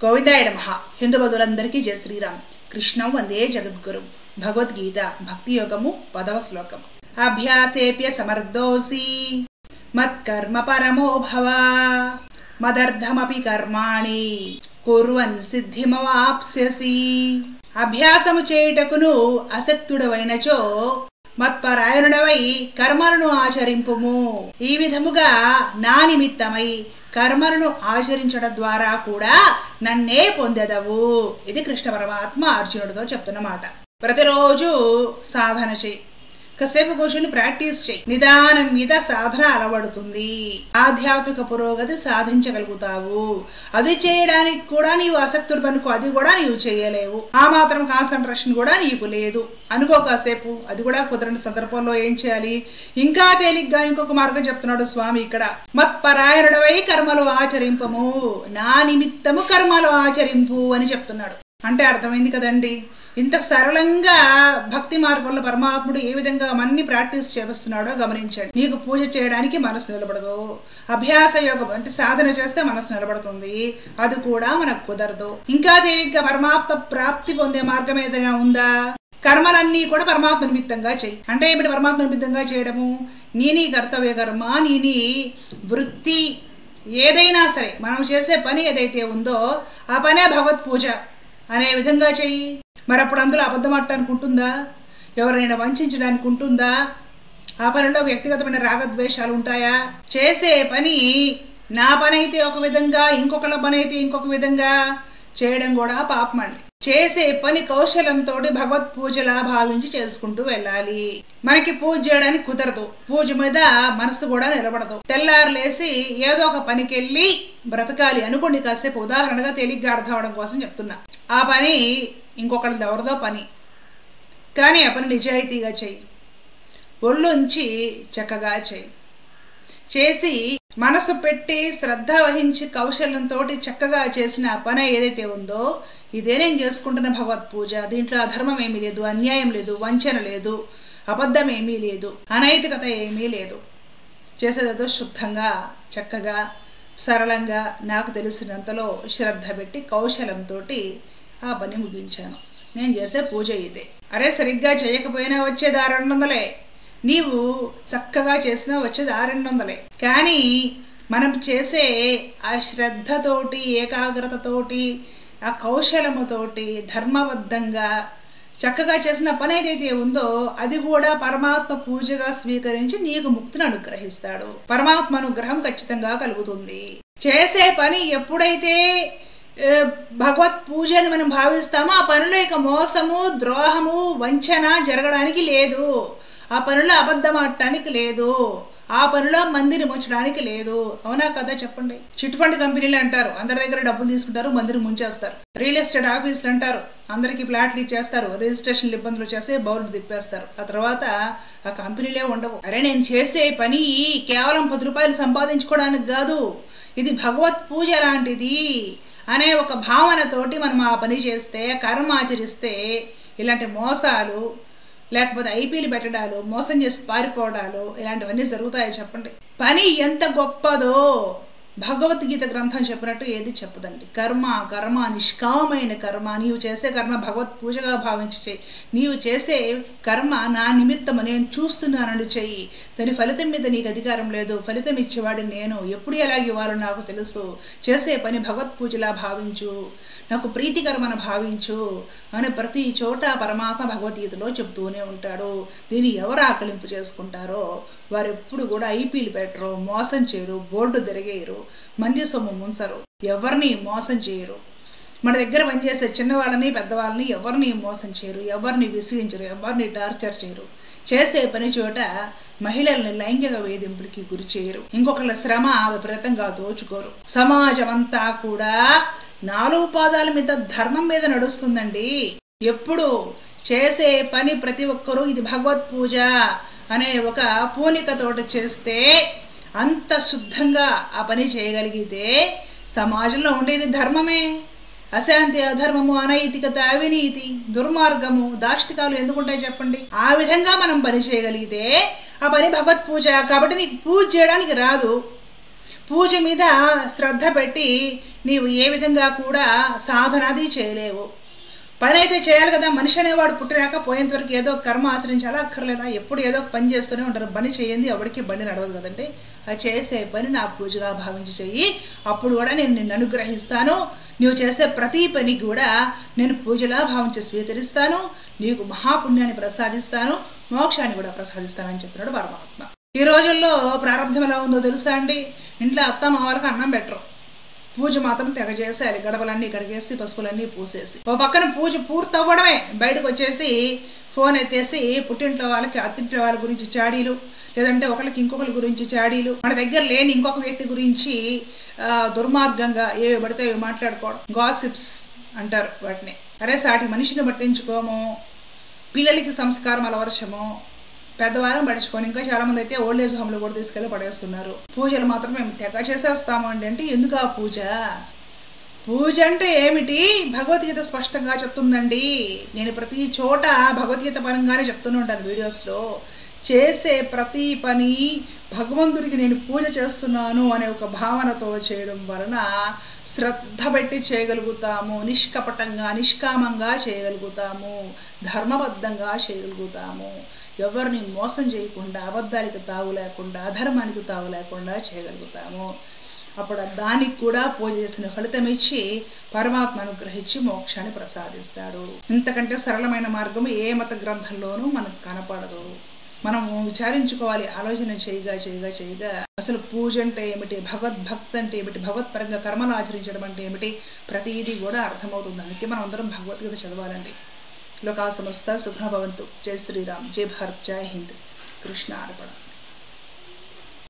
గోవిందాయ నమ హిందూ బంధువులందరికీ జయ శ్రీరామ్ కృష్ణం వందే జగద్గురు భగవద్గీత భక్తి యోగము పదవ శ్లోకం అభ్యాసేప్య సమర్థోసి మత్కర్మ పరమో భవ మదర్థమపి కర్మాణి కుర్వన్ సిద్ధిమవాప్స్యసి అభ్యాసము చేయుటకును అసక్తుడవైనచో మత్పరాయణుడవై కర్మలను ఆచరింపుము ఈ విధముగా నా నిమిత్తమై కర్మలను ఆచరించడం ద్వారా కూడా నన్నే పొందెదవు ఇది కృష్ణ పరమాత్మ అర్జునుడితో చెప్తున్నమాట ప్రతిరోజు సాధన చెయ్యి కాసేపు కూర్చొని ప్రాక్టీస్ చేయి నిదానం మీద సాధన అలవడుతుంది ఆధ్యాత్మిక పురోగతి సాధించగలుగుతావు అది చేయడానికి కూడా నీవు ఆసక్తుడు అనుకో అది కూడా నీవు చేయలేవు ఆ మాత్రం కాన్సన్ట్రేషన్ కూడా నీకు లేదు అనుకో కాసేపు అది కూడా కుదరని సందర్భంలో ఏం చేయాలి ఇంకా తేలిగ్గా ఇంకొక మార్గం చెప్తున్నాడు స్వామి ఇక్కడ మత్పరాయణుడవై కర్మలు ఆచరింపము నా నిమిత్తము కర్మలు ఆచరింపు అని చెప్తున్నాడు అంటే అర్థమైంది కదండి ఇంత సరళంగా భక్తి మార్గంలో పరమాత్ముడు ఏ విధంగా మన్ని ప్రాక్టీస్ చేస్తున్నాడో గమనించండి నీకు పూజ చేయడానికి మనసు నిలబడదు అభ్యాస యోగం అంటే సాధన చేస్తే మనసు నిలబడుతుంది అది కూడా మనకు కుదరదు ఇంకా తేలిగ్గా పరమాత్మ ప్రాప్తి పొందే మార్గం ఏదైనా ఉందా కర్మలన్నీ కూడా పరమాత్మ నిమిత్తంగా చెయ్యి అంటే ఏమిటి పరమాత్మ నిమిత్తంగా చేయడము నీని కర్తవ్య కర్మ నీని వృత్తి ఏదైనా సరే మనం చేసే పని ఏదైతే ఉందో ఆ పనే భగవత్ పూజ అనే విధంగా చెయ్యి మరి అప్పుడు అందులో అబద్ధం ఆడటానికి ఉంటుందా ఎవరైనా వంచడానికి ఉంటుందా ఆ పనిలో వ్యక్తిగతమైన రాగద్వేషాలు ఉంటాయా చేసే పని నా పని అయితే ఒక విధంగా ఇంకొకళ్ళ పని అయితే ఇంకొక విధంగా చేయడం కూడా పాపమండి చేసే పని కౌశలంతో భగవత్ పూజలా భావించి చేసుకుంటూ వెళ్ళాలి మనకి పూజ చేయడానికి కుదరదు పూజ మీద మనసు కూడా నిలబడదు తెల్లారు లేసి ఏదో ఒక పనికి వెళ్ళి బ్రతకాలి అనుకోండి కాసేపు ఉదాహరణగా తేలిగ్గా అర్థం అవడం కోసం చెప్తున్నా ఆ పని ఇంకొకళ్ళది ఎవరిదో పని కానీ ఆ పని నిజాయితీగా చెయ్యి ఒళ్ళుంచి చక్కగా చెయ్యి చేసి మనసు పెట్టి శ్రద్ధ వహించి కౌశల్యంతో చక్కగా చేసిన పని ఏదైతే ఉందో ఇదే నేను చేసుకుంటున్న భగవత్ పూజ దీంట్లో అధర్మం ఏమీ లేదు అన్యాయం లేదు వంచన లేదు అబద్ధం ఏమీ లేదు అనైతికత ఏమీ లేదు చేసేదేదో శుద్ధంగా చక్కగా సరళంగా నాకు తెలిసినంతలో శ్రద్ధ పెట్టి కౌశలంతో ఆ పని ముగించాను నేను చేసే పూజ ఇదే అరే సరిగ్గా చేయకపోయినా వచ్చేది ఆ రెండు వందలే నీవు చక్కగా చేసినా వచ్చేది ఆ రెండు వందలే కానీ మనం చేసే ఆ శ్రద్ధతోటి ఏకాగ్రతతోటి ఆ కౌశలముతోటి ధర్మబద్ధంగా చక్కగా చేసిన పని ఏదైతే ఉందో అది కూడా పరమాత్మ పూజగా స్వీకరించి నీకు ముక్తిని అనుగ్రహిస్తాడు పరమాత్మ అనుగ్రహం ఖచ్చితంగా కలుగుతుంది చేసే పని ఎప్పుడైతే భగవత్ పూజని మనం భావిస్తామో ఆ పనిలో ఇక మోసము ద్రోహము వంచన జరగడానికి లేదు ఆ పనిలో అబద్ధం ఆడటానికి లేదు ఆ పనిలో మందిని ముంచడానికి లేదు అవునా కదా చెప్పండి చిట్ ఫండ్ కంపెనీలు అంటారు అందరి దగ్గర డబ్బులు తీసుకుంటారు మందిని ముంచేస్తారు రియల్ ఎస్టేట్ ఆఫీసులు అంటారు అందరికి ప్లాట్లు ఇచ్చేస్తారు రిజిస్ట్రేషన్లు ఇబ్బందులు చేస్తే బౌర్డు తిప్పేస్తారు ఆ తర్వాత ఆ కంపెనీలే ఉండవు అరే నేను చేసే పని కేవలం పది రూపాయలు సంపాదించుకోవడానికి కాదు ఇది భగవత్ పూజ లాంటిది అనే ఒక భావనతోటి మనం ఆ పని చేస్తే కర్మ ఆచరిస్తే ఇలాంటి మోసాలు లేకపోతే ఐపీలు పెట్టడాలు మోసం చేసి పారిపోవడాలు ఇలాంటివన్నీ జరుగుతాయి చెప్పండి పని ఎంత గొప్పదో భగవద్గీత గ్రంథం చెప్పినట్టు ఏది చెప్పదండి కర్మ కర్మ నిష్కామమైన కర్మ నీవు చేసే కర్మ భగవత్ పూజగా భావించి చెయ్యి నీవు చేసే కర్మ నా నిమిత్తము నేను చూస్తున్నానని చెయ్యి దాని ఫలితం మీద నీకు అధికారం లేదు ఫలితం ఇచ్చేవాడు నేను ఎప్పుడు ఎలాగ ఇవ్వాలో నాకు తెలుసు చేసే పని భగవత్ పూజలా భావించు నాకు ప్రీతికరమని భావించు అని ప్రతి చోట పరమాత్మ భగవద్గీతలో చెబుతూనే ఉంటాడు దీన్ని ఎవరు ఆకలింపు చేసుకుంటారో వారు ఎప్పుడు కూడా ఐపీలు పెట్టరు మోసం చేయరు బోర్డు తిరిగేయరు మంది సొమ్ము ముంచరు ఎవరిని మోసం చేయరు మన దగ్గర పనిచేసే చిన్నవాళ్ళని పెద్దవాళ్ళని ఎవరిని మోసం చేయరు ఎవరిని విసిగించరు ఎవరిని టార్చర్ చేయరు చేసే పని చోట మహిళల్ని లైంగిక వేధింపులకి గురి చేయరు ఇంకొకళ్ళ శ్రమ విపరీతంగా దోచుకోరు సమాజం అంతా కూడా నాలుగు పాదాల మీద ధర్మం మీద నడుస్తుందండి ఎప్పుడు చేసే పని ప్రతి ఒక్కరూ ఇది భగవత్ పూజ అనే ఒక పూనికతోటి చేస్తే అంత శుద్ధంగా ఆ పని చేయగలిగితే సమాజంలో ఉండేది ధర్మమే అశాంతి అధర్మము అనైతికత అవినీతి దుర్మార్గము దాష్టికాలు ఎందుకుంటాయి చెప్పండి ఆ విధంగా మనం పని చేయగలిగితే ఆ పని భగవత్ పూజ కాబట్టి నీకు పూజ చేయడానికి రాదు పూజ మీద శ్రద్ధ పెట్టి నీవు ఏ విధంగా కూడా సాధనాది చేయలేవు పని అయితే చేయాలి కదా మనిషి అనేవాడు పుట్టినాక పోయేంత వరకు ఏదో ఒక కర్మ ఆచరించాలా అక్కర్లేదా ఎప్పుడు ఏదో ఒక పని చేస్తూనే ఉంటారు పని చేయండి ఎవరికి బండి నడవదు కదండి ఆ చేసే పని నా పూజగా భావించి చెయ్యి అప్పుడు కూడా నేను నిన్ను అనుగ్రహిస్తాను నువ్వు చేసే ప్రతి పని కూడా నేను పూజలా భావించి స్వీకరిస్తాను నీకు మహాపుణ్యాన్ని ప్రసాదిస్తాను మోక్షాన్ని కూడా ప్రసాదిస్తానని చెప్తున్నాడు పరమాత్మ ఈ రోజుల్లో ప్రారంభం ఎలా ఉందో తెలుసా అండి ఇంట్లో అత్త మామలకు అన్నం పెట్టరు పూజ మాత్రం తెగ చేసేయాలి గడపలన్నీ కడిగేసి పసుపులన్నీ పూసేసి ఓ పక్కన పూజ పూర్తవ్వడమే బయటకు వచ్చేసి ఫోన్ ఎత్తేసి పుట్టింట్లో వాళ్ళకి అత్తింట్లో వాళ్ళ గురించి చాడీలు లేదంటే ఒకరికి ఇంకొకరి గురించి చాడీలు మన దగ్గర లేని ఇంకొక వ్యక్తి గురించి ఆ, దుర్మార్గంగా ఏ పడితే అవి మాట్లాడుకోవడం గాసిప్స్ అంటారు వాటిని అరే సాటి మనిషిని పట్టించుకోము పిల్లలకి సంస్కారం అలవరచము పెద్దవారం పట్టించుకొని ఇంకా చాలా మంది అయితే ఓల్డ్ ఏజ్ హోమ్లో కూడా తీసుకెళ్ళి పడేస్తున్నారు పూజలు మాత్రం మేము తెగ చేసేస్తాము అండి అంటే ఎందుకు ఆ పూజ పూజ అంటే ఏమిటి భగవద్గీత స్పష్టంగా చెప్తుందండి నేను ప్రతి చోట భగవద్గీత పరంగానే చెప్తూనే ఉంటాను వీడియోస్లో చేసే ప్రతి పని భగవంతుడికి నేను పూజ చేస్తున్నాను అనే ఒక భావనతో చేయడం వలన శ్రద్ధ పెట్టి చేయగలుగుతాము నిష్కపటంగా నిష్కామంగా చేయగలుగుతాము ధర్మబద్ధంగా చేయగలుగుతాము ఎవరిని మోసం చేయకుండా అబద్ధానికి తావు లేకుండా అధర్మానికి తావు లేకుండా చేయగలుగుతాము అప్పుడు దానికి కూడా పూజ చేసిన ఫలితం ఇచ్చి పరమాత్మ అనుగ్రహించి మోక్షాన్ని ప్రసాదిస్తాడు ఇంతకంటే సరళమైన మార్గం ఏ మత గ్రంథంలోనూ మనకు కనపడదు మనం విచారించుకోవాలి ఆలోచన చేయగా చేయగా చేయగా అసలు పూజ అంటే ఏమిటి భగవద్భక్తి అంటే ఏమిటి భగవత్పరంగా కర్మలు ఆచరించడం అంటే ఏమిటి ప్రతిదీ కూడా అర్థమవుతుంది అందుకే మనం అందరం భగవద్గీత చదవాలండి లోకా సమస్త సుఖభవంతు జై శ్రీరామ్ జై భారత్ జై హింద్ కృష్ణ అర్పణ